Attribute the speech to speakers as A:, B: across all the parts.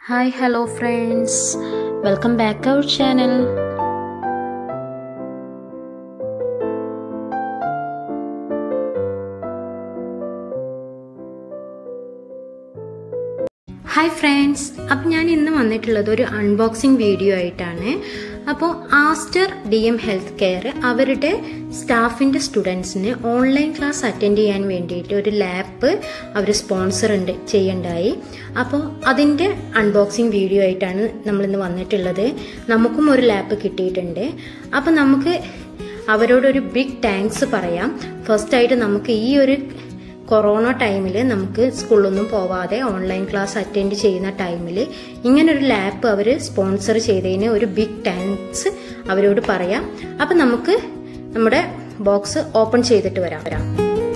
A: hi hello friends welcome back our channel hi friends അപ്പം ഞാൻ ഇന്ന് വന്നിട്ടുള്ളത് ഒരു അൺബോക്സിംഗ് വീഡിയോ ആയിട്ടാണ് അപ്പോൾ ആസ്റ്റർ ഡി എം ഹെൽത്ത് കെയർ അവരുടെ സ്റ്റാഫിൻ്റെ സ്റ്റുഡൻസിന് ഓൺലൈൻ ക്ലാസ് അറ്റൻഡ് ചെയ്യാൻ വേണ്ടിയിട്ട് ഒരു ലാപ്പ് അവർ സ്പോൺസർ ഉണ്ട് ചെയ്യണ്ടായി അപ്പോൾ അതിൻ്റെ അൺബോക്സിംഗ് വീഡിയോ ആയിട്ടാണ് നമ്മളിന്ന് വന്നിട്ടുള്ളത് നമുക്കും ഒരു ലാപ്പ് കിട്ടിയിട്ടുണ്ട് അപ്പോൾ നമുക്ക് അവരോടൊരു ബിഗ് താങ്ക്സ് പറയാം ഫസ്റ്റായിട്ട് നമുക്ക് ഈ ഒരു കൊറോണ ടൈമിൽ നമുക്ക് സ്കൂളിലൊന്നും പോവാതെ ഓൺലൈൻ ക്ലാസ് അറ്റൻഡ് ചെയ്യുന്ന ടൈമിൽ ഇങ്ങനൊരു ലാപ്പ് അവർ സ്പോൺസർ ചെയ്തതിന് ഒരു ബിഗ് താങ്ക്സ് അവരോട് പറയാം അപ്പം നമുക്ക് നമ്മുടെ ബോക്സ് ഓപ്പൺ ചെയ്തിട്ട് വരാം വരാം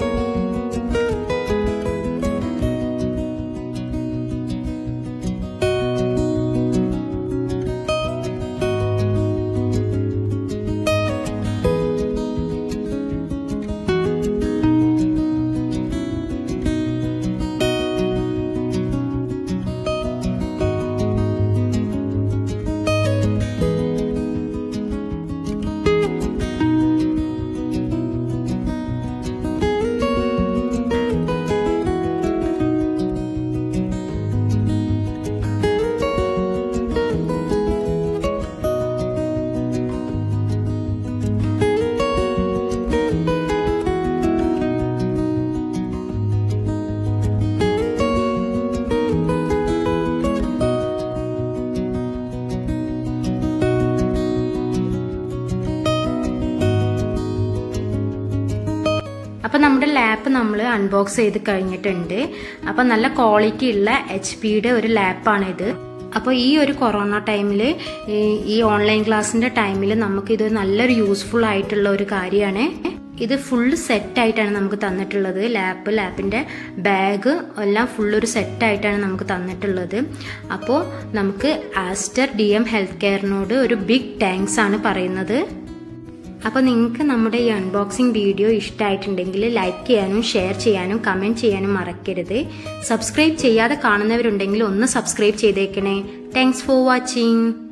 A: അപ്പം നമ്മുടെ ലാപ്പ് നമ്മൾ അൺബോക്സ് ചെയ്ത് കഴിഞ്ഞിട്ടുണ്ട് അപ്പം നല്ല ക്വാളിറ്റി ഉള്ള എച്ച് പിയുടെ ഒരു ലാപ്പാണിത് അപ്പോൾ ഈ ഒരു കൊറോണ ടൈമിൽ ഈ ഓൺലൈൻ ക്ലാസ്സിൻ്റെ ടൈമിൽ നമുക്കിത് നല്ലൊരു യൂസ്ഫുൾ ആയിട്ടുള്ള ഒരു കാര്യമാണ് ഇത് ഫുള്ള് സെറ്റായിട്ടാണ് നമുക്ക് തന്നിട്ടുള്ളത് ലാപ്പ് ലാപ്പിൻ്റെ ബാഗ് എല്ലാം ഫുള്ളൊരു സെറ്റായിട്ടാണ് നമുക്ക് തന്നിട്ടുള്ളത് അപ്പോൾ നമുക്ക് ആസ്റ്റർ ഡി എം ഹെൽത്ത് കെയറിനോട് ഒരു ബിഗ് താങ്ക്സ് ആണ് പറയുന്നത് അപ്പോൾ നിങ്ങൾക്ക് നമ്മുടെ ഈ അൺബോക്സിംഗ് വീഡിയോ ഇഷ്ടമായിട്ടുണ്ടെങ്കിൽ ലൈക്ക് ചെയ്യാനും ഷെയർ ചെയ്യാനും കമൻറ്റ് ചെയ്യാനും മറക്കരുത് സബ്സ്ക്രൈബ് ചെയ്യാതെ കാണുന്നവരുണ്ടെങ്കിൽ ഒന്ന് സബ്സ്ക്രൈബ് ചെയ്തേക്കണേ താങ്ക്സ് ഫോർ വാച്ചിങ്